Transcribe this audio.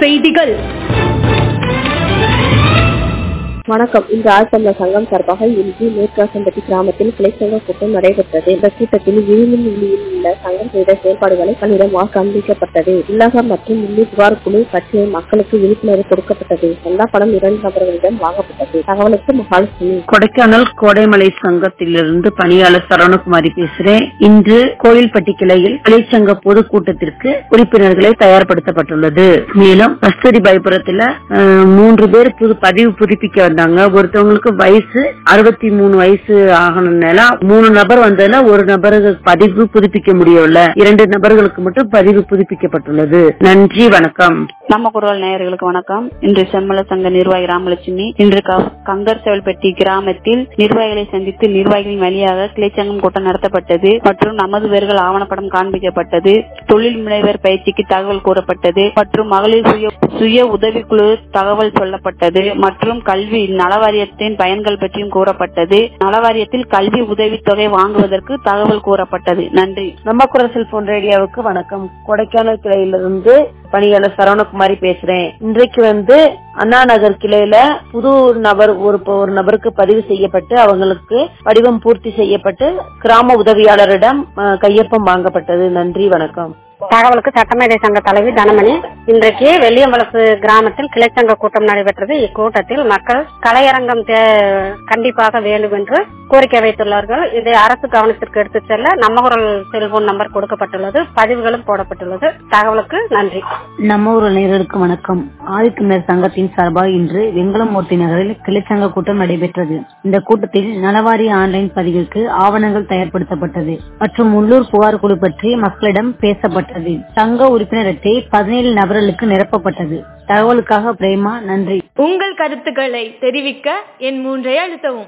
செய்திகள் வணக்கம் இன்று ஆழ்த்தமிழர் சங்கம் சார்பாக இன்று மேற்காசம்பட்டி கிராமத்தில் கிளைச்சங்க கூட்டம் நடைபெற்றது இந்த கூட்டத்தில் விழுமின் உள்ளியில் உள்ள சங்கம் செய்த செயல்பாடுகளை பலரிடம் காண்பிக்கப்பட்டது உள்ளக மற்றும் உள்ளி புகார் குழு பற்றிய மக்களுக்கு விழிப்புணர்வு கொடுக்கப்பட்டது எல்லா படம் இரண்டு நபர்களிடம் வாங்கப்பட்டது தகவலுக்கு மகாலட்சுமி கொடைக்கானல் கோடைமலை சங்கத்திலிருந்து பணியாளர் சரவணகுமாரி பேசுறேன் இன்று கோயில்பட்டி கிளையில் கிளைச்சங்க பொதுக்கூட்டத்திற்கு உறுப்பினர்களை தயார்படுத்தப்பட்டுள்ளது மேலும் கஸ்தூரிபாய்புரத்துல அஹ், மூன்று பேர் புது பதிவு புதுப்பிக்க வந்தாங்க ஒருத்தவங்களுக்கு வயசு அறுபத்தி மூணு வயசு ஆகணும்னால மூணு நபர் வந்ததுல ஒரு நபருக்கு பதிவு புதுப்பிக்க முடியவில்லை இரண்டு நபர்களுக்கு மட்டும் பதிவு புதுப்பிக்கப்பட்டுள்ளது நன்றி வணக்கம் நம்ம குரல் நேயர்களுக்கு வணக்கம் இன்று செம்மல சங்க நிர்வாகி ராமலட்சுமி இன்று க- கங்கர் செவல்பட்டி கிராமத்தில் நிர்வாகிகளை சந்தித்து நிர்வாகிகளின் வழியாக கிளைச்சங்கம் கூட்டம் நடத்தப்பட்டது மற்றும் நமது பேர்கள் ஆவணப்படம் காண்பிக்கப்பட்டது தொழில் முனைவர் பயிற்சிக்கு தகவல் கூறப்பட்டது மற்றும் மகளிர் சுய சுய உதவிக்குழு தகவல் சொல்லப்பட்டது மற்றும் கல்வி நலவாரியத்தின் பயன்கள் பற்றியும் கூறப்பட்டது நலவாரியத்தில் கல்வி உதவித்தொகை வாங்குவதற்கு தகவல் கூறப்பட்டது நன்றி நம்ம குரல் செல்போன் ரேடியோவுக்கு வணக்கம் கொடைக்கானல் கிளையிலிருந்து பணியாளர் சரவணகுமாரி பேசுறேன் இன்றைக்கு வந்து அண்ணா நகர் கிளையில புது நபர் ஒரு ஒரு நபருக்கு பதிவு செய்யப்பட்டு அவங்களுக்கு வடிவம் பூர்த்தி செய்யப்பட்டு கிராம உதவியாளரிடம் அஹ், கையொப்பம் வாங்கப்பட்டது நன்றி வணக்கம் தகவலுக்கு சட்டமேதை சங்க தலைவி தனமணி இன்றைக்கு வெள்ளியம்பலசு கிராமத்தில் கிளைச்சங்க கூட்டம் நடைபெற்றது இக்கூட்டத்தில் மக்கள் கலையரங்கம் தே- கண்டிப்பாக வேண்டும் என்று கோரிக்கை வைத்துள்ளார்கள் இதை அரசு கவனத்திற்கு எடுத்துச் செல்ல நம்ம குரல் செல்போன் நம்பர் கொடுக்கப்பட்டுள்ளது பதிவுகளும் போடப்பட்டுள்ளது தகவலுக்கு நன்றி நம்ம ஊர் நேயர்களுக்கு வணக்கம் ஆதித்தமிழர் சங்கத்தின் சார்பாக இன்று வெங்கலமூர்த்தி நகரில் கிளைச்சங்க கூட்டம் நடைபெற்றது இந்த கூட்டத்தில் நலவாரிய ஆன்லைன் பதிவிற்கு ஆவணங்கள் தயார்படுத்தப்பட்டது மற்றும் உள்ளூர் புகார் குழு பற்றி மக்களிடம் பேசப்பட்டது சங்க உறுப்பினர் அட்டை பதினேழு நபர்களுக்கு நிரப்பப்பட்டது தகவலுக்காக பிரேமா நன்றி உங்கள் கருத்துக்களை தெரிவிக்க என் மூன்றை அழுத்தவும்